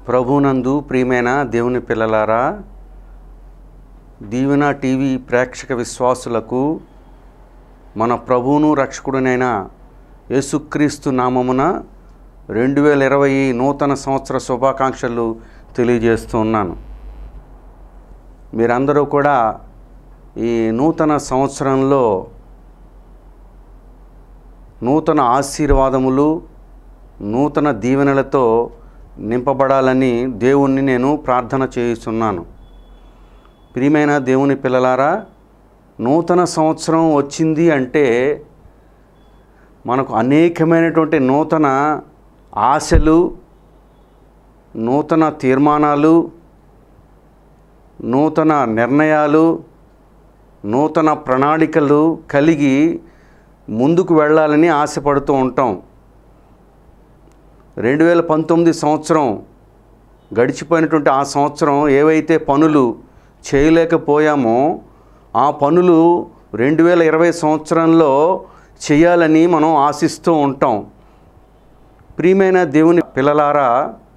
ప్రభునందు ప్రియమైన దేవుని పిల్లలారా దీవెన టీవీ ప్రేక్షక విశ్వాసులకు మన ప్రభువును రక్షకుడునైన యేసుక్రీస్తు నామమున రెండు వేల ఇరవై నూతన సంవత్సర శుభాకాంక్షలు తెలియజేస్తూ ఉన్నాను మీరందరూ కూడా ఈ నూతన సంవత్సరంలో నూతన ఆశీర్వాదములు నూతన దీవెనలతో నింపబడాలని దేవుణ్ణి నేను ప్రార్థన చేయుచున్నాను ప్రియమైన దేవుని పిల్లలారా నూతన సంవత్సరం వచ్చింది అంటే మనకు అనేకమైనటువంటి నూతన ఆశలు నూతన తీర్మానాలు నూతన నిర్ణయాలు నూతన ప్రణాళికలు కలిగి ముందుకు వెళ్ళాలని ఆశపడుతూ ఉంటాం రెండు వేల పంతొమ్మిది సంవత్సరం గడిచిపోయినటువంటి ఆ సంవత్సరం ఏవైతే పనులు చేయలేకపోయామో ఆ పనులు రెండు వేల ఇరవై సంవత్సరంలో చేయాలని మనం ఆశిస్తూ ఉంటాం ప్రియమైన దేవుని పిల్లలారా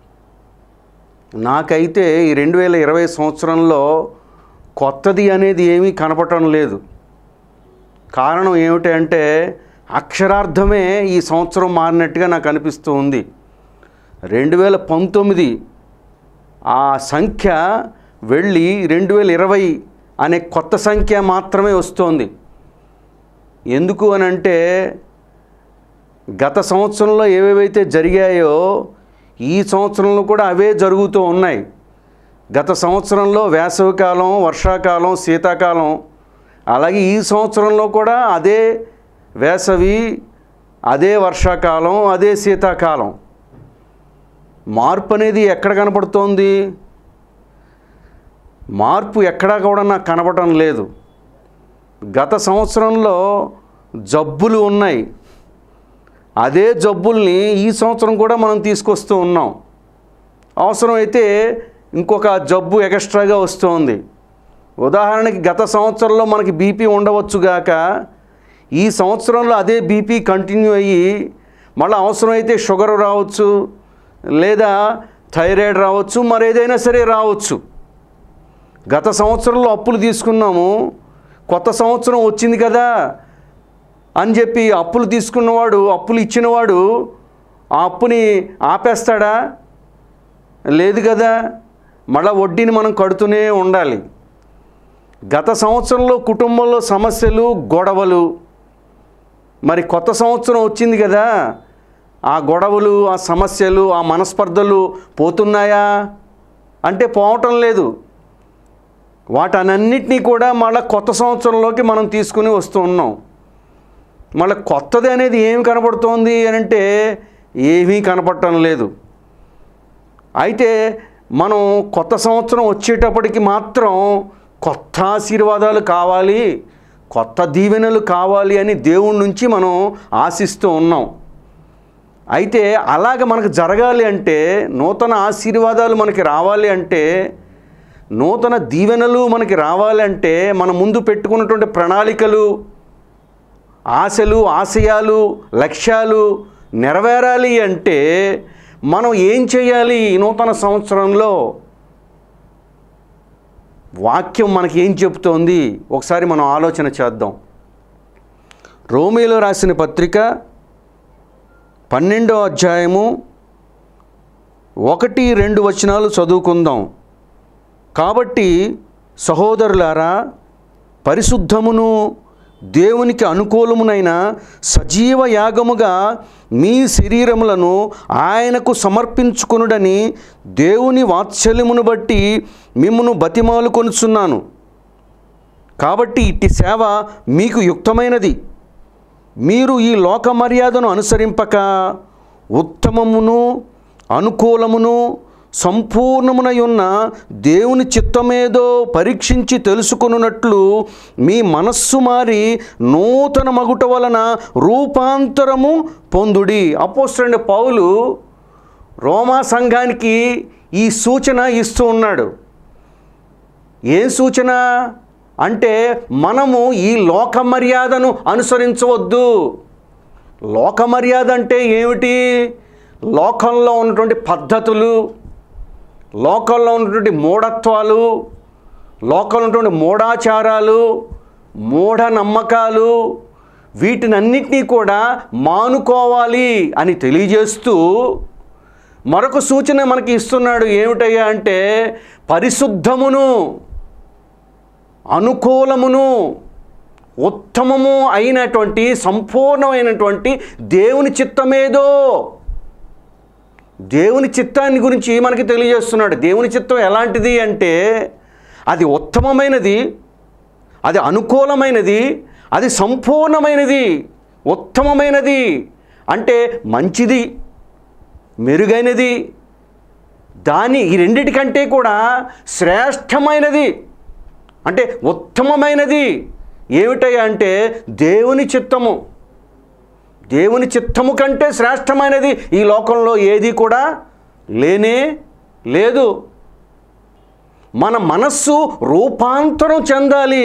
నాకైతే ఈ రెండు వేల ఇరవై సంవత్సరంలో కొత్తది అనేది ఏమీ కనపడటం లేదు కారణం ఏమిటంటే అక్షరార్థమే ఈ సంవత్సరం మారినట్టుగా నాకు అనిపిస్తూ ఉంది రెండు వేల పంతొమ్మిది ఆ సంఖ్య వెళ్ళి రెండు వేల ఇరవై అనే కొత్త సంఖ్య మాత్రమే వస్తోంది ఎందుకు అని అంటే గత సంవత్సరంలో ఏవేవైతే జరిగాయో ఈ సంవత్సరంలో కూడా అవే జరుగుతూ ఉన్నాయి గత సంవత్సరంలో వేసవికాలం వర్షాకాలం శీతాకాలం అలాగే ఈ సంవత్సరంలో కూడా అదే వేసవి అదే వర్షాకాలం అదే శీతాకాలం మార్పు అనేది ఎక్కడ కనపడుతోంది మార్పు ఎక్కడా కూడా నాకు కనపడటం లేదు గత సంవత్సరంలో జబ్బులు ఉన్నాయి అదే జబ్బుల్ని ఈ సంవత్సరం కూడా మనం తీసుకొస్తూ ఉన్నాం అవసరమైతే ఇంకొక జబ్బు ఎక్స్ట్రాగా వస్తుంది ఉదాహరణకి గత సంవత్సరంలో మనకి బీపీ ఉండవచ్చు గాక ఈ సంవత్సరంలో అదే బీపీ కంటిన్యూ అయ్యి మళ్ళీ అవసరమైతే షుగర్ రావచ్చు లేదా థైరాయిడ్ రావచ్చు మరేదైనా సరే రావచ్చు గత సంవత్సరంలో అప్పులు తీసుకున్నాము కొత్త సంవత్సరం వచ్చింది కదా అని చెప్పి అప్పులు తీసుకున్నవాడు అప్పులు ఇచ్చినవాడు ఆ అప్పుని ఆపేస్తాడా లేదు కదా మళ్ళా వడ్డీని మనం కడుతూనే ఉండాలి గత సంవత్సరంలో కుటుంబంలో సమస్యలు గొడవలు మరి కొత్త సంవత్సరం వచ్చింది కదా ఆ గొడవలు ఆ సమస్యలు ఆ మనస్పర్ధలు పోతున్నాయా అంటే పోవటం లేదు వాటన్నిటినీ కూడా మళ్ళీ కొత్త సంవత్సరంలోకి మనం తీసుకుని వస్తూ ఉన్నాం మళ్ళీ కొత్తది అనేది ఏమి కనపడుతోంది అని అంటే ఏమీ కనపడటం లేదు అయితే మనం కొత్త సంవత్సరం వచ్చేటప్పటికి మాత్రం కొత్త ఆశీర్వాదాలు కావాలి కొత్త దీవెనలు కావాలి అని దేవుడి నుంచి మనం ఆశిస్తూ ఉన్నాం అయితే అలాగ మనకు జరగాలి అంటే నూతన ఆశీర్వాదాలు మనకి రావాలి అంటే నూతన దీవెనలు మనకి రావాలి అంటే మన ముందు పెట్టుకున్నటువంటి ప్రణాళికలు ఆశలు ఆశయాలు లక్ష్యాలు నెరవేరాలి అంటే మనం ఏం చేయాలి ఈ నూతన సంవత్సరంలో వాక్యం మనకి ఏం చెబుతోంది ఒకసారి మనం ఆలోచన చేద్దాం రోమిలో రాసిన పత్రిక పన్నెండో అధ్యాయము ఒకటి రెండు వచనాలు చదువుకుందాం కాబట్టి సహోదరులారా పరిశుద్ధమును దేవునికి అనుకూలమునైన సజీవ యాగముగా మీ శరీరములను ఆయనకు సమర్పించుకొనుడని దేవుని వాత్సల్యమును బట్టి మిమ్మను బతిమాలు కొనుచున్నాను కాబట్టి ఇట్టి సేవ మీకు యుక్తమైనది మీరు ఈ లోక మర్యాదను అనుసరింపక ఉత్తమమును అనుకూలమును సంపూర్ణమునై ఉన్న దేవుని చిత్తమేదో పరీక్షించి తెలుసుకొనున్నట్లు మీ మనస్సు మారి నూతన మగుట వలన రూపాంతరము పొందుడి అపోస్తున్న పౌలు రోమా సంఘానికి ఈ సూచన ఇస్తూ ఉన్నాడు ఏ సూచన అంటే మనము ఈ లోక మర్యాదను అనుసరించవద్దు లోక మర్యాద అంటే ఏమిటి లోకంలో ఉన్నటువంటి పద్ధతులు లోకంలో ఉన్నటువంటి మూఢత్వాలు లోకంలో ఉన్నటువంటి మూఢాచారాలు మూఢ నమ్మకాలు వీటినన్నిటినీ కూడా మానుకోవాలి అని తెలియజేస్తూ మరొక సూచన మనకి ఇస్తున్నాడు ఏమిటయ్యా అంటే పరిశుద్ధమును అనుకూలమును ఉత్తమము అయినటువంటి సంపూర్ణమైనటువంటి దేవుని చిత్తమేదో దేవుని చిత్తాన్ని గురించి మనకి తెలియజేస్తున్నాడు దేవుని చిత్తం ఎలాంటిది అంటే అది ఉత్తమమైనది అది అనుకూలమైనది అది సంపూర్ణమైనది ఉత్తమమైనది అంటే మంచిది మెరుగైనది దాని ఈ రెండిటికంటే కూడా శ్రేష్టమైనది అంటే ఉత్తమమైనది ఏమిటయ్యా అంటే దేవుని చిత్తము దేవుని చిత్తము కంటే శ్రేష్టమైనది ఈ లోకంలో ఏది కూడా లేనే లేదు మన మనస్సు రూపాంతరం చెందాలి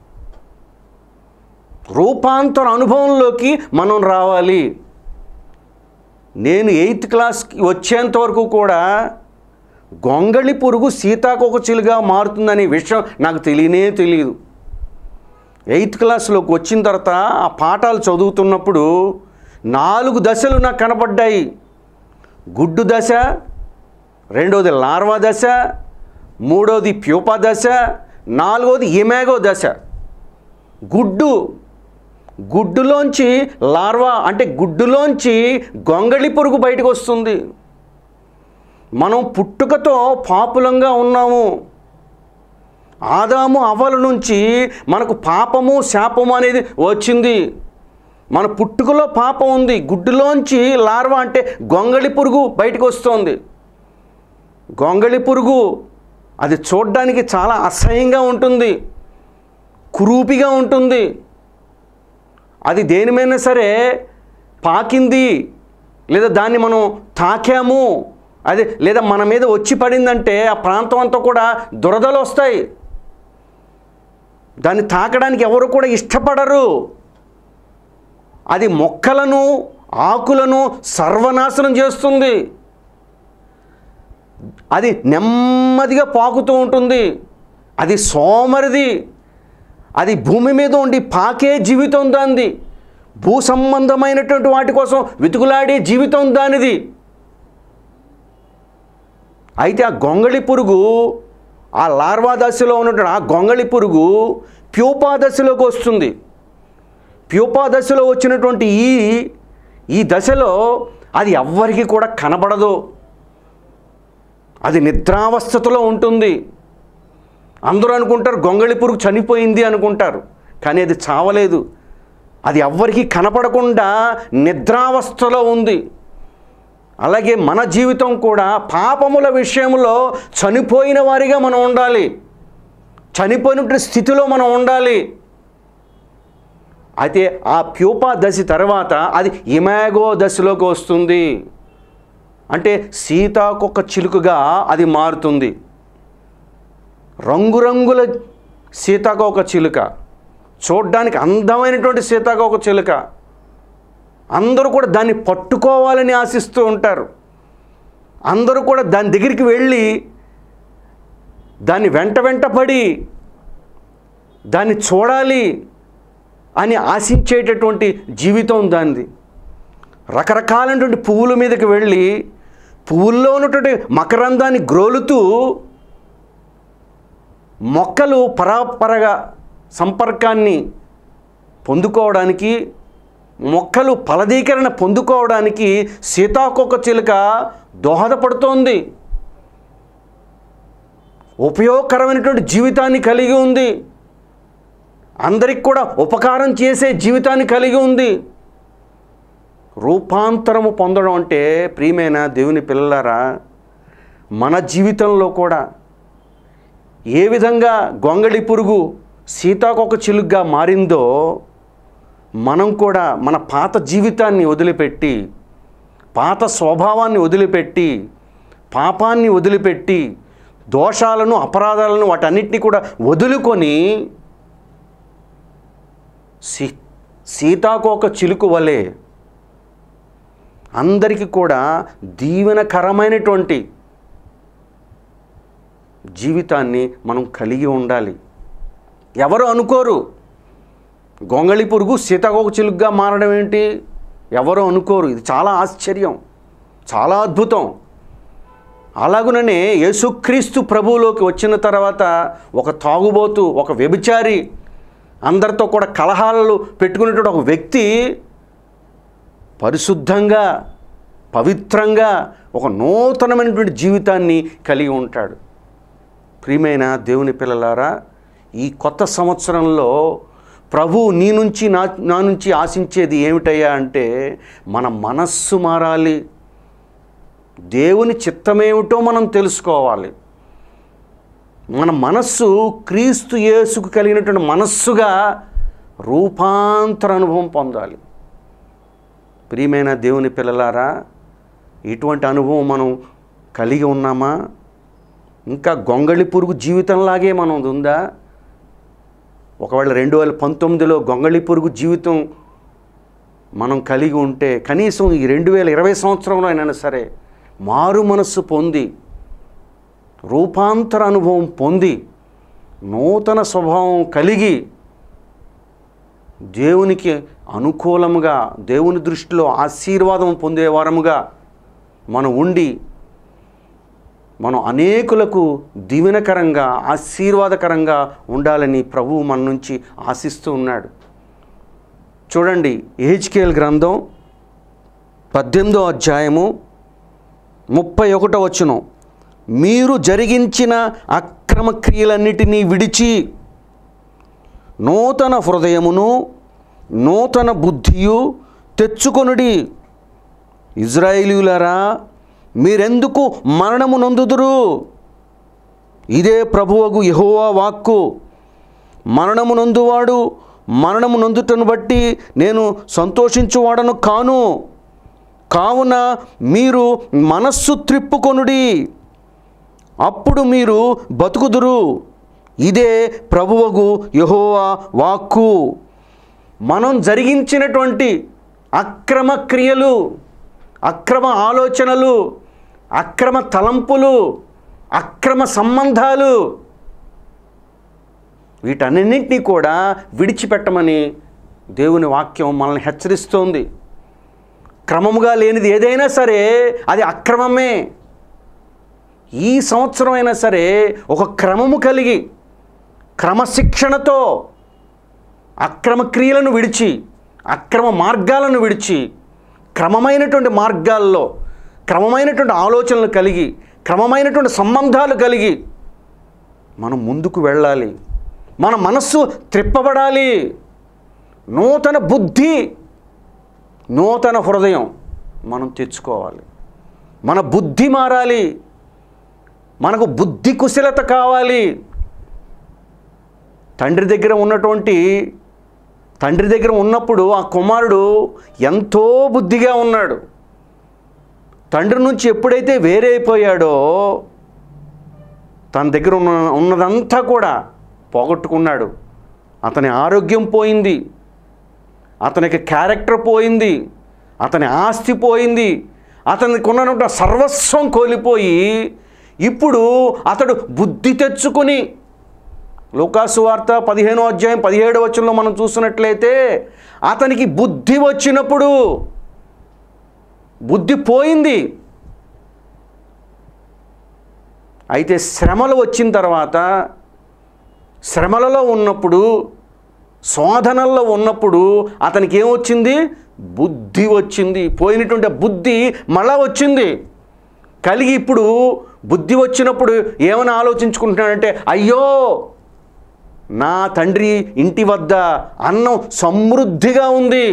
రూపాంతర అనుభవంలోకి మనం రావాలి నేను ఎయిత్ క్లాస్కి వచ్చేంత వరకు కూడా గొంగళి పురుగు సీతాకోక చిలుగా మారుతుందనే విషయం నాకు తెలియనే తెలియదు ఎయిత్ క్లాస్లోకి వచ్చిన తర్వాత ఆ పాఠాలు చదువుతున్నప్పుడు నాలుగు దశలు నాకు కనపడ్డాయి గుడ్డు దశ రెండోది లార్వా దశ మూడోది ప్యూపా దశ నాలుగోది ఇమాగో దశ గుడ్డు గుడ్డులోంచి లార్వా అంటే గుడ్డులోంచి గొంగళి పురుగు బయటకు వస్తుంది మనం పుట్టుకతో పాపులంగా ఉన్నాము ఆదాము అవ్వల నుంచి మనకు పాపము శాపము అనేది వచ్చింది మన పుట్టుకలో పాపం ఉంది గుడ్డులోంచి లార్వా అంటే గొంగళి పురుగు బయటకు వస్తుంది గొంగళి పురుగు అది చూడ్డానికి చాలా అసహ్యంగా ఉంటుంది కురూపిగా ఉంటుంది అది దేనిమైనా సరే పాకింది లేదా దాన్ని మనం తాకాము అది లేదా మన మీద వచ్చి పడిందంటే ఆ ప్రాంతం అంతా కూడా దురదలు వస్తాయి దాన్ని తాకడానికి ఎవరు కూడా ఇష్టపడరు అది మొక్కలను ఆకులను సర్వనాశనం చేస్తుంది అది నెమ్మదిగా పాకుతూ ఉంటుంది అది సోమరిది అది భూమి మీద ఉండి పాకే జీవితం దానిది భూ సంబంధమైనటువంటి వాటి కోసం వెతుకులాడే జీవితం దానిది అయితే ఆ గొంగళి పురుగు ఆ లార్వా దశలో ఉన్నటువంటి ఆ గొంగళి పురుగు ప్యూపా దశలోకి వస్తుంది ప్యూపా దశలో వచ్చినటువంటి ఈ ఈ దశలో అది ఎవ్వరికి కూడా కనబడదు అది నిద్రావస్థతలో ఉంటుంది అందరూ అనుకుంటారు గొంగళి పురుగు చనిపోయింది అనుకుంటారు కానీ అది చావలేదు అది ఎవ్వరికీ కనపడకుండా నిద్రావస్థలో ఉంది అలాగే మన జీవితం కూడా పాపముల విషయంలో చనిపోయిన వారిగా మనం ఉండాలి చనిపోయినటువంటి స్థితిలో మనం ఉండాలి అయితే ఆ ప్యూపా దశ తర్వాత అది ఇమాగో దశలోకి వస్తుంది అంటే సీతాకొక చిలుకగా అది మారుతుంది రంగురంగుల సీతాకోక చిలుక చూడ్డానికి అందమైనటువంటి సీతాకోక చిలుక అందరూ కూడా దాన్ని పట్టుకోవాలని ఆశిస్తూ ఉంటారు అందరూ కూడా దాని దగ్గరికి వెళ్ళి దాన్ని వెంట వెంట పడి దాన్ని చూడాలి అని ఆశించేటటువంటి జీవితం దానిది రకరకాలైనటువంటి పువ్వుల మీదకి వెళ్ళి పువ్వుల్లో ఉన్నటువంటి మకరందాన్ని గ్రోలుతూ మొక్కలు పరాపరగా సంపర్కాన్ని పొందుకోవడానికి మొక్కలు ఫలదీకరణ పొందుకోవడానికి సీతాకోక చిలుక దోహదపడుతోంది ఉపయోగకరమైనటువంటి జీవితాన్ని కలిగి ఉంది అందరికి కూడా ఉపకారం చేసే జీవితాన్ని కలిగి ఉంది రూపాంతరము పొందడం అంటే ప్రియమైన దేవుని పిల్లలారా మన జీవితంలో కూడా ఏ విధంగా గొంగళి పురుగు సీతాకొక చిలుగ్గా మారిందో మనం కూడా మన పాత జీవితాన్ని వదిలిపెట్టి పాత స్వభావాన్ని వదిలిపెట్టి పాపాన్ని వదిలిపెట్టి దోషాలను అపరాధాలను వాటన్నిటిని కూడా వదులుకొని సీ సీతాకోక చిలుకు వలె అందరికీ కూడా దీవెనకరమైనటువంటి జీవితాన్ని మనం కలిగి ఉండాలి ఎవరు అనుకోరు గొంగళి పురుగు సీతాకోక చిలుగ్గా మారడం ఏంటి ఎవరు అనుకోరు ఇది చాలా ఆశ్చర్యం చాలా అద్భుతం అలాగుననే యేసుక్రీస్తు ప్రభువులోకి వచ్చిన తర్వాత ఒక తాగుబోతు ఒక వ్యభిచారి అందరితో కూడా కలహాలు పెట్టుకునేటువంటి ఒక వ్యక్తి పరిశుద్ధంగా పవిత్రంగా ఒక నూతనమైనటువంటి జీవితాన్ని కలిగి ఉంటాడు ప్రియమైన దేవుని పిల్లలారా ఈ కొత్త సంవత్సరంలో ప్రభు నీ నుంచి నా నా నుంచి ఆశించేది ఏమిటయ్యా అంటే మన మనస్సు మారాలి దేవుని చిత్తమేమిటో మనం తెలుసుకోవాలి మన మనస్సు క్రీస్తు యేసుకు కలిగినటువంటి మనస్సుగా రూపాంతర అనుభవం పొందాలి ప్రియమైన దేవుని పిల్లలారా ఇటువంటి అనుభవం మనం కలిగి ఉన్నామా ఇంకా గొంగళి పురుగు జీవితంలాగే మనం ఉందా ఒకవేళ రెండు వేల పంతొమ్మిదిలో గొంగళి పురుగు జీవితం మనం కలిగి ఉంటే కనీసం ఈ రెండు వేల ఇరవై సంవత్సరంలో అయినా సరే మారు మనస్సు పొంది రూపాంతర అనుభవం పొంది నూతన స్వభావం కలిగి దేవునికి అనుకూలముగా దేవుని దృష్టిలో ఆశీర్వాదం పొందేవారముగా మనం ఉండి మనం అనేకులకు దీవెనకరంగా ఆశీర్వాదకరంగా ఉండాలని ప్రభువు మన నుంచి ఆశిస్తూ ఉన్నాడు చూడండి ఏహెచ్కేల్ గ్రంథం పద్దెనిమిదో అధ్యాయము ముప్పై ఒకటో వచ్చును మీరు జరిగించిన అక్రమ క్రియలన్నిటినీ విడిచి నూతన హృదయమును నూతన బుద్ధియు తెచ్చుకొనుడి ఇజ్రాయిలీయులారా మీరెందుకు మరణము నొందుదురు ఇదే ప్రభువగు యెహోవా వాక్కు మరణము నొందువాడు మరణము నొందుటను బట్టి నేను సంతోషించువాడను కాను కావున మీరు మనస్సు త్రిప్పుకొనుడి అప్పుడు మీరు బతుకుదురు ఇదే ప్రభువగు యెహోవా వాక్కు మనం జరిగించినటువంటి అక్రమ క్రియలు అక్రమ ఆలోచనలు అక్రమ తలంపులు అక్రమ సంబంధాలు వీటన్నింటినీ కూడా విడిచిపెట్టమని దేవుని వాక్యం మనల్ని హెచ్చరిస్తోంది క్రమముగా లేనిది ఏదైనా సరే అది అక్రమమే ఈ సంవత్సరం అయినా సరే ఒక క్రమము కలిగి క్రమశిక్షణతో అక్రమ క్రియలను విడిచి అక్రమ మార్గాలను విడిచి క్రమమైనటువంటి మార్గాల్లో క్రమమైనటువంటి ఆలోచనలు కలిగి క్రమమైనటువంటి సంబంధాలు కలిగి మనం ముందుకు వెళ్ళాలి మన మనస్సు త్రిప్పబడాలి నూతన బుద్ధి నూతన హృదయం మనం తెచ్చుకోవాలి మన బుద్ధి మారాలి మనకు బుద్ధి కుశలత కావాలి తండ్రి దగ్గర ఉన్నటువంటి తండ్రి దగ్గర ఉన్నప్పుడు ఆ కుమారుడు ఎంతో బుద్ధిగా ఉన్నాడు తండ్రి నుంచి ఎప్పుడైతే వేరే అయిపోయాడో తన దగ్గర ఉన్న ఉన్నదంతా కూడా పోగొట్టుకున్నాడు అతని ఆరోగ్యం పోయింది అతనికి క్యారెక్టర్ పోయింది అతని ఆస్తి పోయింది అతనికి ఉన్న సర్వస్వం కోల్పోయి ఇప్పుడు అతడు బుద్ధి తెచ్చుకుని లోకాసు వార్త పదిహేనో అధ్యాయం పదిహేడు వచనంలో మనం చూసినట్లయితే అతనికి బుద్ధి వచ్చినప్పుడు బుద్ధి పోయింది అయితే శ్రమలు వచ్చిన తర్వాత శ్రమలలో ఉన్నప్పుడు శోధనల్లో ఉన్నప్పుడు అతనికి ఏమొచ్చింది బుద్ధి వచ్చింది పోయినటువంటి ఆ బుద్ధి మళ్ళా వచ్చింది కలిగి ఇప్పుడు బుద్ధి వచ్చినప్పుడు ఏమని ఆలోచించుకుంటున్నాడంటే అయ్యో నా తండ్రి ఇంటి వద్ద అన్నం సమృద్ధిగా ఉంది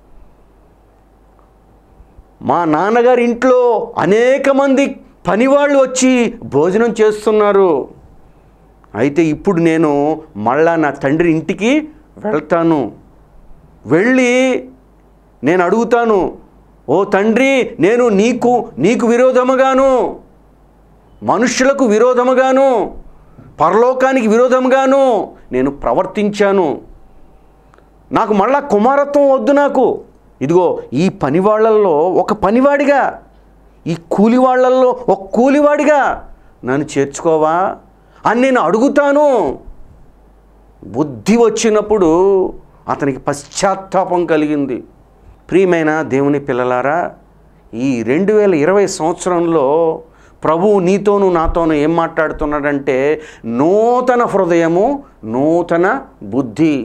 మా నాన్నగారి ఇంట్లో అనేక మంది పనివాళ్ళు వచ్చి భోజనం చేస్తున్నారు అయితే ఇప్పుడు నేను మళ్ళా నా తండ్రి ఇంటికి వెళ్తాను వెళ్ళి నేను అడుగుతాను ఓ తండ్రి నేను నీకు నీకు విరోధముగాను మనుష్యులకు విరోధముగాను పరలోకానికి విరోధముగాను నేను ప్రవర్తించాను నాకు మళ్ళా కుమారత్వం వద్దు నాకు ఇదిగో ఈ పనివాళ్లలో ఒక పనివాడిగా ఈ కూలివాళ్లలో ఒక కూలివాడిగా నన్ను చేర్చుకోవా అని నేను అడుగుతాను బుద్ధి వచ్చినప్పుడు అతనికి పశ్చాత్తాపం కలిగింది ప్రియమైన దేవుని పిల్లలారా ఈ రెండు వేల ఇరవై సంవత్సరంలో ప్రభువు నీతోనూ నాతోనూ ఏం మాట్లాడుతున్నాడంటే నూతన హృదయము నూతన బుద్ధి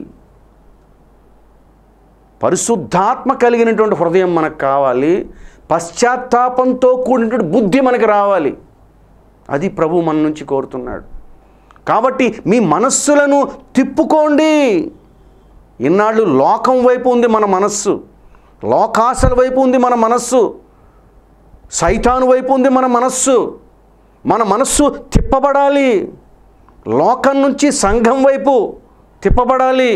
పరిశుద్ధాత్మ కలిగినటువంటి హృదయం మనకు కావాలి పశ్చాత్తాపంతో కూడినటువంటి బుద్ధి మనకు రావాలి అది ప్రభు మన నుంచి కోరుతున్నాడు కాబట్టి మీ మనస్సులను తిప్పుకోండి ఇన్నాళ్ళు లోకం వైపు ఉంది మన మనస్సు లోకాసల వైపు ఉంది మన మనస్సు సైతాను వైపు ఉంది మన మనస్సు మన మనస్సు తిప్పబడాలి లోకం నుంచి సంఘం వైపు తిప్పబడాలి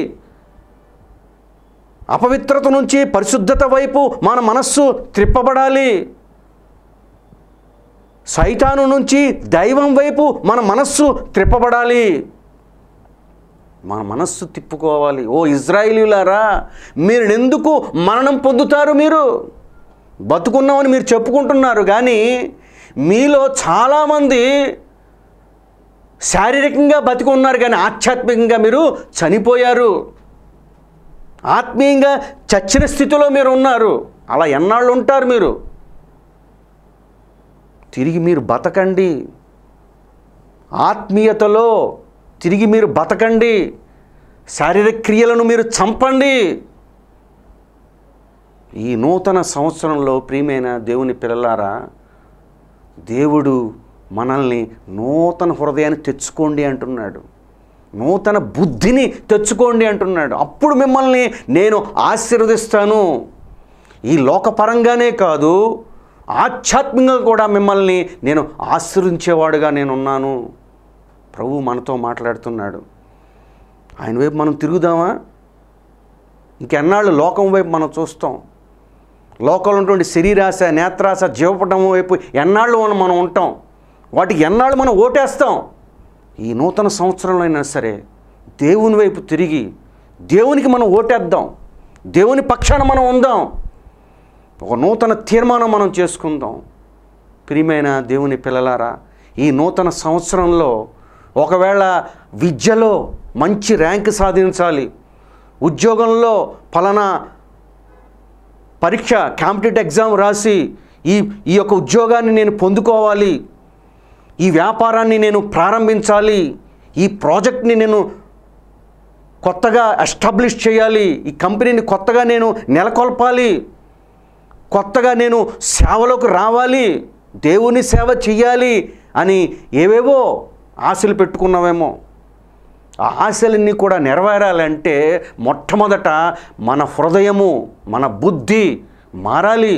అపవిత్రత నుంచి పరిశుద్ధత వైపు మన మనస్సు త్రిప్పబడాలి సైతాను నుంచి దైవం వైపు మన మనస్సు త్రిప్పబడాలి మన మనస్సు తిప్పుకోవాలి ఓ ఇజ్రాయిలీలారా మీరు ఎందుకు మరణం పొందుతారు మీరు బతుకున్నామని మీరు చెప్పుకుంటున్నారు కానీ మీలో చాలామంది శారీరకంగా బతికి ఉన్నారు కానీ ఆధ్యాత్మికంగా మీరు చనిపోయారు ఆత్మీయంగా చచ్చిన స్థితిలో మీరు ఉన్నారు అలా ఎన్నాళ్ళు ఉంటారు మీరు తిరిగి మీరు బతకండి ఆత్మీయతలో తిరిగి మీరు బతకండి శారీరక క్రియలను మీరు చంపండి ఈ నూతన సంవత్సరంలో ప్రియమైన దేవుని పిల్లలారా దేవుడు మనల్ని నూతన హృదయాన్ని తెచ్చుకోండి అంటున్నాడు నూతన బుద్ధిని తెచ్చుకోండి అంటున్నాడు అప్పుడు మిమ్మల్ని నేను ఆశీర్వదిస్తాను ఈ లోకపరంగానే కాదు ఆధ్యాత్మికంగా కూడా మిమ్మల్ని నేను ఆశీర్వించేవాడుగా నేనున్నాను ప్రభు మనతో మాట్లాడుతున్నాడు ఆయన వైపు మనం తిరుగుదామా ఇంకెన్నాళ్ళు లోకం వైపు మనం చూస్తాం లోకంలో ఉన్నటువంటి శరీరాశ నేత్రాశ జీవపటం వైపు ఎన్నాళ్ళు మనం మనం ఉంటాం వాటికి ఎన్నాళ్ళు మనం ఓటేస్తాం ఈ నూతన సంవత్సరంలో అయినా సరే దేవుని వైపు తిరిగి దేవునికి మనం ఓటేద్దాం దేవుని పక్షాన మనం ఉందాం ఒక నూతన తీర్మానం మనం చేసుకుందాం ప్రియమైన దేవుని పిల్లలారా ఈ నూతన సంవత్సరంలో ఒకవేళ విద్యలో మంచి ర్యాంక్ సాధించాలి ఉద్యోగంలో ఫలానా పరీక్ష కాంపిటేటివ్ ఎగ్జామ్ రాసి ఈ ఈ యొక్క ఉద్యోగాన్ని నేను పొందుకోవాలి ఈ వ్యాపారాన్ని నేను ప్రారంభించాలి ఈ ప్రాజెక్ట్ని నేను కొత్తగా ఎస్టాబ్లిష్ చేయాలి ఈ కంపెనీని కొత్తగా నేను నెలకొల్పాలి కొత్తగా నేను సేవలోకి రావాలి దేవుని సేవ చెయ్యాలి అని ఏవేవో ఆశలు పెట్టుకున్నామేమో ఆ ఆశలన్నీ కూడా నెరవేరాలంటే మొట్టమొదట మన హృదయము మన బుద్ధి మారాలి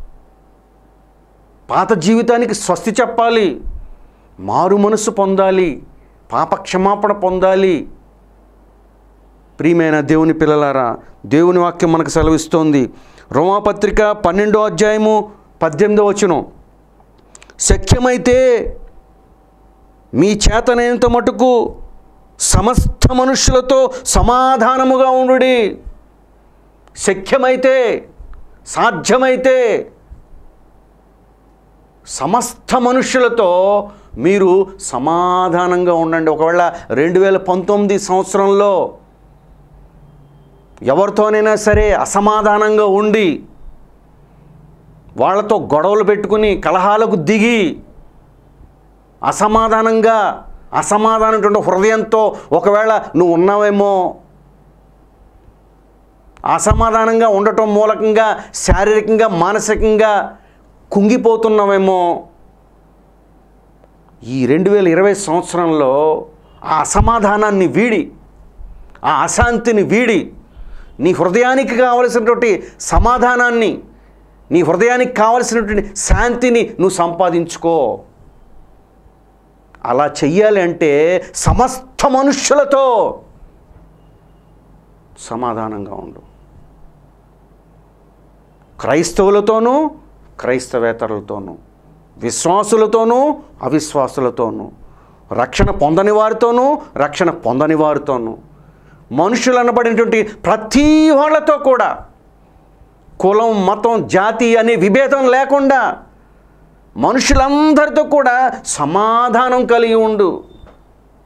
పాత జీవితానికి స్వస్తి చెప్పాలి మారు మనసు పొందాలి పాప క్షమాపణ పొందాలి ప్రియమైన దేవుని పిల్లలారా దేవుని వాక్యం మనకు సెలవిస్తోంది రోమాపత్రిక పన్నెండో అధ్యాయము పద్దెనిమిదో వచనం శక్యమైతే మీ చేతనైనంత మటుకు సమస్త మనుష్యులతో సమాధానముగా ఉండుడి శక్యమైతే సాధ్యమైతే సమస్త మనుష్యులతో మీరు సమాధానంగా ఉండండి ఒకవేళ రెండు వేల పంతొమ్మిది సంవత్సరంలో ఎవరితోనైనా సరే అసమాధానంగా ఉండి వాళ్ళతో గొడవలు పెట్టుకుని కలహాలకు దిగి అసమాధానంగా అసమాధానటువంటి హృదయంతో ఒకవేళ నువ్వు ఉన్నావేమో అసమాధానంగా ఉండటం మూలకంగా శారీరకంగా మానసికంగా కుంగిపోతున్నావేమో ఈ రెండు వేల ఇరవై సంవత్సరంలో ఆ అసమాధానాన్ని వీడి ఆ అశాంతిని వీడి నీ హృదయానికి కావలసినటువంటి సమాధానాన్ని నీ హృదయానికి కావలసినటువంటి శాంతిని నువ్వు సంపాదించుకో అలా చెయ్యాలి అంటే సమస్త మనుష్యులతో సమాధానంగా ఉండు క్రైస్తవులతోనూ క్రైస్తవేతరులతోనూ విశ్వాసులతోనూ అవిశ్వాసులతోనూ రక్షణ పొందని వారితోనూ రక్షణ పొందని వారితోనూ మనుషులు అనబడినటువంటి ప్రతి వాళ్ళతో కూడా కులం మతం జాతి అనే విభేదం లేకుండా మనుషులందరితో కూడా సమాధానం కలిగి ఉండు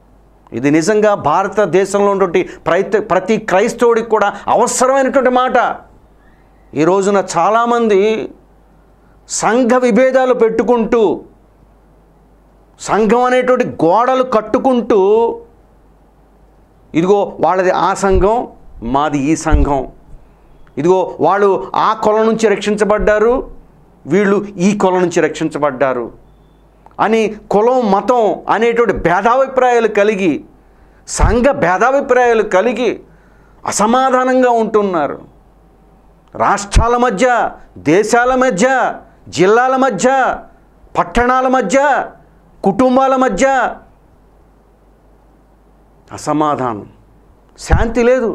ఇది నిజంగా భారతదేశంలో ఉన్నటువంటి ప్రతి ప్రతి క్రైస్తవుడికి కూడా అవసరమైనటువంటి మాట ఈ రోజున చాలామంది సంఘ విభేదాలు పెట్టుకుంటూ సంఘం అనేటువంటి గోడలు కట్టుకుంటూ ఇదిగో వాళ్ళది ఆ సంఘం మాది ఈ సంఘం ఇదిగో వాళ్ళు ఆ కులం నుంచి రక్షించబడ్డారు వీళ్ళు ఈ కులం నుంచి రక్షించబడ్డారు అని కులం మతం అనేటువంటి భేదాభిప్రాయాలు కలిగి సంఘ భేదాభిప్రాయాలు కలిగి అసమాధానంగా ఉంటున్నారు రాష్ట్రాల మధ్య దేశాల మధ్య జిల్లాల మధ్య పట్టణాల మధ్య కుటుంబాల మధ్య అసమాధానం శాంతి లేదు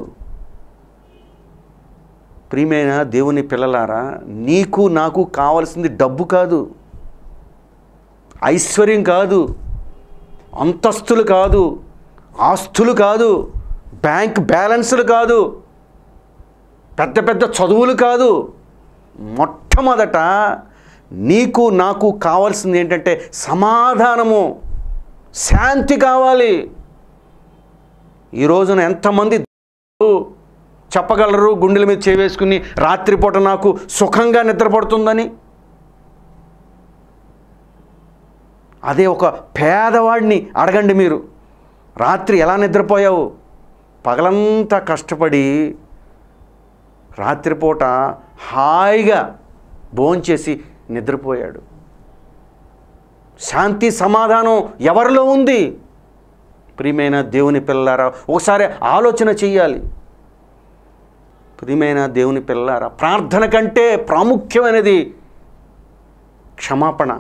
ప్రియమైన దేవుని పిల్లలారా నీకు నాకు కావలసింది డబ్బు కాదు ఐశ్వర్యం కాదు అంతస్తులు కాదు ఆస్తులు కాదు బ్యాంక్ బ్యాలెన్సులు కాదు పెద్ద పెద్ద చదువులు కాదు మొట్టమొదట నీకు నాకు కావాల్సింది ఏంటంటే సమాధానము శాంతి కావాలి ఈ రోజున ఎంతమంది చెప్పగలరు గుండెల మీద చేవేసుకుని రాత్రిపూట నాకు సుఖంగా నిద్రపడుతుందని అదే ఒక పేదవాడిని అడగండి మీరు రాత్రి ఎలా నిద్రపోయావు పగలంతా కష్టపడి రాత్రిపూట హాయిగా భోంచేసి నిద్రపోయాడు శాంతి సమాధానం ఎవరిలో ఉంది ప్రియమైన దేవుని పిల్లారా ఒకసారి ఆలోచన చెయ్యాలి ప్రియమైన దేవుని పిల్లారా ప్రార్థన కంటే ప్రాముఖ్యమైనది క్షమాపణ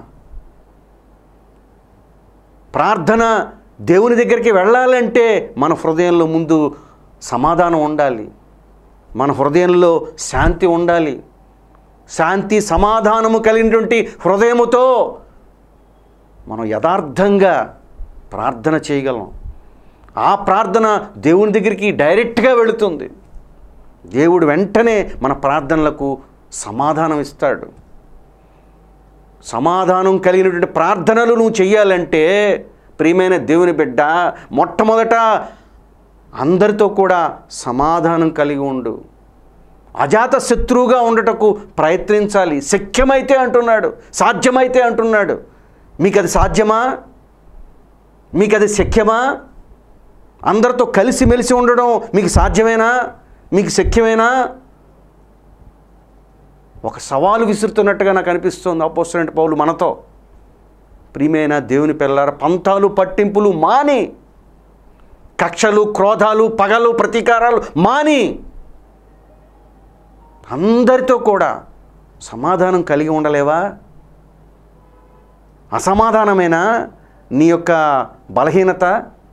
ప్రార్థన దేవుని దగ్గరికి వెళ్ళాలంటే మన హృదయంలో ముందు సమాధానం ఉండాలి మన హృదయంలో శాంతి ఉండాలి శాంతి సమాధానము కలిగినటువంటి హృదయముతో మనం యథార్థంగా ప్రార్థన చేయగలం ఆ ప్రార్థన దేవుని దగ్గరికి డైరెక్ట్గా వెళుతుంది దేవుడు వెంటనే మన ప్రార్థనలకు సమాధానం ఇస్తాడు సమాధానం కలిగినటువంటి ప్రార్థనలు నువ్వు చెయ్యాలంటే ప్రియమైన దేవుని బిడ్డ మొట్టమొదట అందరితో కూడా సమాధానం కలిగి ఉండు అజాత శత్రువుగా ఉండటకు ప్రయత్నించాలి శక్యమైతే అంటున్నాడు సాధ్యమైతే అంటున్నాడు మీకు అది సాధ్యమా మీకు అది శక్యమా అందరితో కలిసిమెలిసి ఉండడం మీకు సాధ్యమేనా మీకు శక్యమేనా ఒక సవాలు విసురుతున్నట్టుగా నాకు అనిపిస్తుంది అపోస్తున్నట్టు పౌలు మనతో ప్రియమైన దేవుని పిల్లల పంతాలు పట్టింపులు మాని కక్షలు క్రోధాలు పగలు ప్రతీకారాలు మాని అందరితో కూడా సమాధానం కలిగి ఉండలేవా అసమాధానమైన నీ యొక్క బలహీనత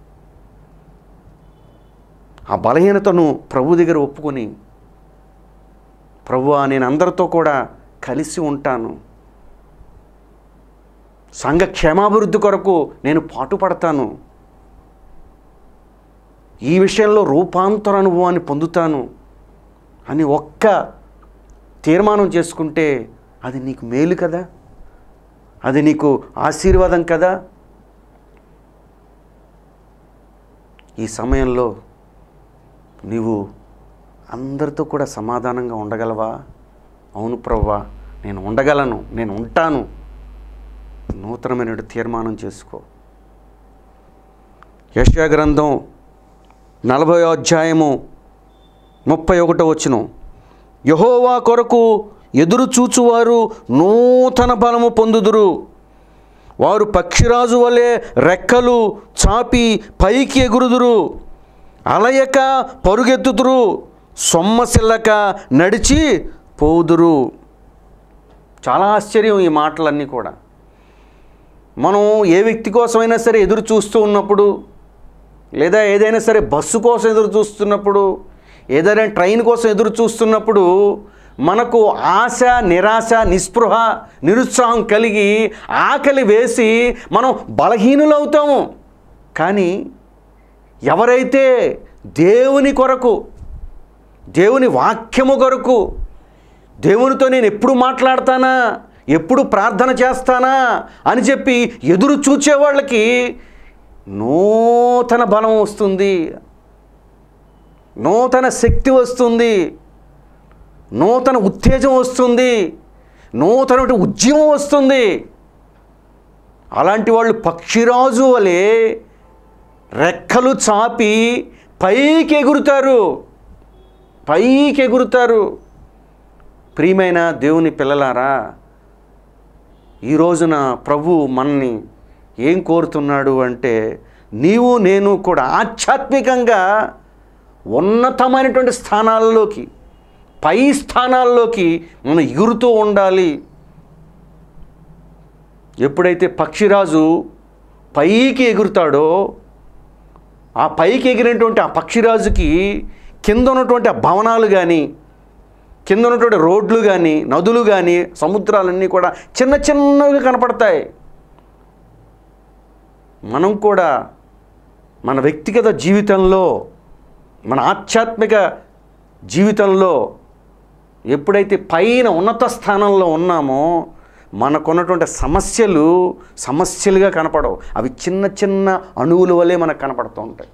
ఆ బలహీనతను ప్రభు దగ్గర ఒప్పుకొని ప్రభువా నేను అందరితో కూడా కలిసి ఉంటాను సంఘ క్షేమాభివృద్ధి కొరకు నేను పాటుపడతాను ఈ విషయంలో రూపాంతర అనుభవాన్ని పొందుతాను అని ఒక్క తీర్మానం చేసుకుంటే అది నీకు మేలు కదా అది నీకు ఆశీర్వాదం కదా ఈ సమయంలో నీవు అందరితో కూడా సమాధానంగా ఉండగలవా అవును ప్రవ్వా నేను ఉండగలను నేను ఉంటాను నూతనమైన తీర్మానం చేసుకో యశా గ్రంథం నలభై అధ్యాయము ముప్పై ఒకటో వచ్చును యహోవా కొరకు ఎదురు చూచువారు నూతన బలము పొందుదురు వారు పక్షిరాజు వలె రెక్కలు చాపి పైకి ఎగురుదురు అలయక పరుగెత్తుదురు సొమ్మసిల్లక నడిచి పోదురు చాలా ఆశ్చర్యం ఈ మాటలన్నీ కూడా మనం ఏ వ్యక్తి కోసమైనా సరే ఎదురు చూస్తూ ఉన్నప్పుడు లేదా ఏదైనా సరే బస్సు కోసం ఎదురు చూస్తున్నప్పుడు ఏదైనా ట్రైన్ కోసం ఎదురు చూస్తున్నప్పుడు మనకు ఆశ నిరాశ నిస్పృహ నిరుత్సాహం కలిగి ఆకలి వేసి మనం బలహీనులవుతాము కానీ ఎవరైతే దేవుని కొరకు దేవుని వాక్యము కొరకు దేవునితో నేను ఎప్పుడు మాట్లాడతానా ఎప్పుడు ప్రార్థన చేస్తానా అని చెప్పి ఎదురు చూచే వాళ్ళకి నూతన బలం వస్తుంది నూతన శక్తి వస్తుంది నూతన ఉత్తేజం వస్తుంది నూతన ఉద్యమం వస్తుంది అలాంటి వాళ్ళు పక్షిరాజు వలె రెక్కలు చాపి పైకి ఎగురుతారు పైకి ఎగురుతారు ప్రియమైన దేవుని పిల్లలారా ఈ రోజున ప్రభు మనని ఏం కోరుతున్నాడు అంటే నీవు నేను కూడా ఆధ్యాత్మికంగా ఉన్నతమైనటువంటి స్థానాల్లోకి పై స్థానాల్లోకి మనం ఎగురుతూ ఉండాలి ఎప్పుడైతే పక్షిరాజు పైకి ఎగురుతాడో ఆ పైకి ఎగిరినటువంటి ఆ పక్షిరాజుకి కింద ఉన్నటువంటి ఆ భవనాలు కానీ కింద ఉన్నటువంటి రోడ్లు కానీ నదులు కానీ సముద్రాలన్నీ కూడా చిన్న చిన్నగా కనపడతాయి మనం కూడా మన వ్యక్తిగత జీవితంలో మన ఆధ్యాత్మిక జీవితంలో ఎప్పుడైతే పైన ఉన్నత స్థానంలో ఉన్నామో మనకున్నటువంటి సమస్యలు సమస్యలుగా కనపడవు అవి చిన్న చిన్న అణువుల వలె మనకు కనపడుతూ ఉంటాయి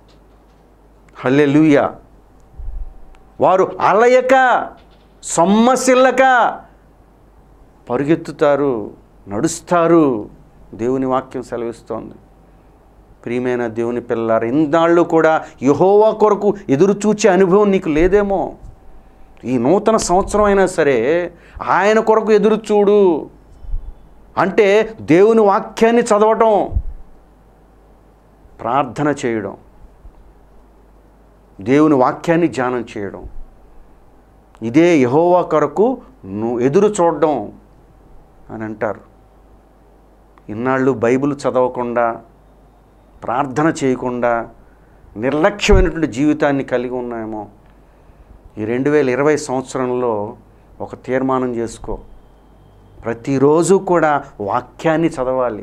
హల్లే వారు అలయక సొమ్మసిల్లక పరుగెత్తుతారు నడుస్తారు దేవుని వాక్యం సెలవిస్తోంది ప్రియమైన దేవుని పిల్లారు ఇన్నాళ్ళు కూడా యహోవా కొరకు ఎదురు చూచే అనుభవం నీకు లేదేమో ఈ నూతన సంవత్సరం అయినా సరే ఆయన కొరకు ఎదురు చూడు అంటే దేవుని వాక్యాన్ని చదవటం ప్రార్థన చేయడం దేవుని వాక్యాన్ని ధ్యానం చేయడం ఇదే యహోవా కొరకు నువ్వు ఎదురు చూడడం అని అంటారు ఇన్నాళ్ళు బైబిల్ చదవకుండా ప్రార్థన చేయకుండా నిర్లక్ష్యమైనటువంటి జీవితాన్ని కలిగి ఉన్నాయేమో ఈ రెండు వేల ఇరవై సంవత్సరంలో ఒక తీర్మానం చేసుకో ప్రతిరోజు కూడా వాక్యాన్ని చదవాలి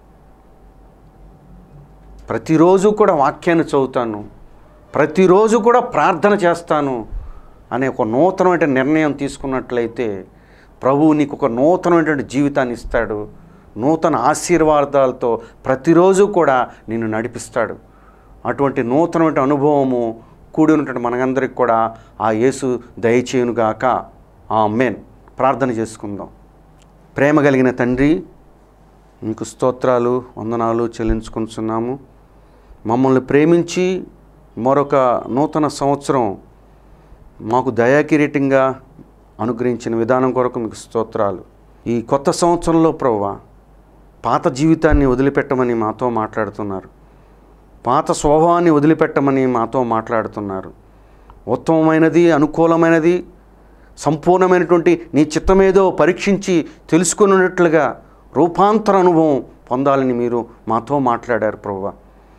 ప్రతిరోజు కూడా వాక్యాన్ని చదువుతాను ప్రతిరోజు కూడా ప్రార్థన చేస్తాను అనే ఒక నూతనమైన నిర్ణయం తీసుకున్నట్లయితే ప్రభువు నీకు ఒక నూతనమైనటువంటి జీవితాన్ని ఇస్తాడు నూతన ఆశీర్వాదాలతో ప్రతిరోజు కూడా నిన్ను నడిపిస్తాడు అటువంటి నూతనమైన అనుభవము కూడి ఉన్నటువంటి మనందరికి కూడా ఆ యేసు దయచేయునుగాక ఆ మెన్ ప్రార్థన చేసుకుందాం ప్రేమ కలిగిన తండ్రి మీకు స్తోత్రాలు వందనాలు చెల్లించుకుంటున్నాము మమ్మల్ని ప్రేమించి మరొక నూతన సంవత్సరం మాకు దయాకిరీటంగా అనుగ్రహించిన విధానం కొరకు మీకు స్తోత్రాలు ఈ కొత్త సంవత్సరంలో ప్రవ్వా పాత జీవితాన్ని వదిలిపెట్టమని మాతో మాట్లాడుతున్నారు పాత స్వభావాన్ని వదిలిపెట్టమని మాతో మాట్లాడుతున్నారు ఉత్తమమైనది అనుకూలమైనది సంపూర్ణమైనటువంటి నీ చిత్తమేదో పరీక్షించి తెలుసుకున్నట్లుగా రూపాంతర అనుభవం పొందాలని మీరు మాతో మాట్లాడారు ప్రభువా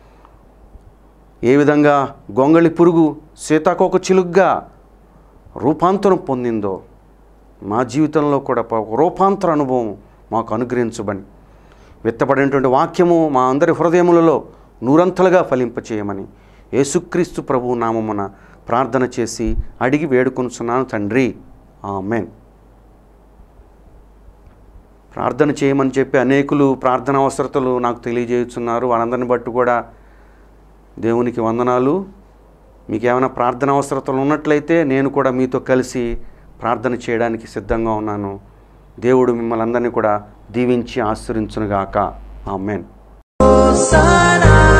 ఏ విధంగా గొంగళి పురుగు సీతాకోక చిలుగ్గా రూపాంతరం పొందిందో మా జీవితంలో కూడా ప- ఒక రూపాంతర అనుభవం మాకు అనుగ్రహించబని విత్తబడినటువంటి వాక్యము మా అందరి హృదయములలో నూరంతలుగా ఫలింపచేయమని యేసుక్రీస్తు ప్రభు నామమున ప్రార్థన చేసి అడిగి వేడుకొనుచున్నాను తండ్రి ఆమెన్ ప్రార్థన చేయమని చెప్పి అనేకులు ప్రార్థన అవసరతలు నాకు తెలియజేస్తున్నారు వాళ్ళందరిని బట్టి కూడా దేవునికి వందనాలు మీకు ఏమైనా ప్రార్థన అవసరతలు ఉన్నట్లయితే నేను కూడా మీతో కలిసి ప్రార్థన చేయడానికి సిద్ధంగా ఉన్నాను దేవుడు మిమ్మల్ని అందరినీ కూడా దీవించి ఆశ్రయించునుగాక ఆమెన్ Hosanna,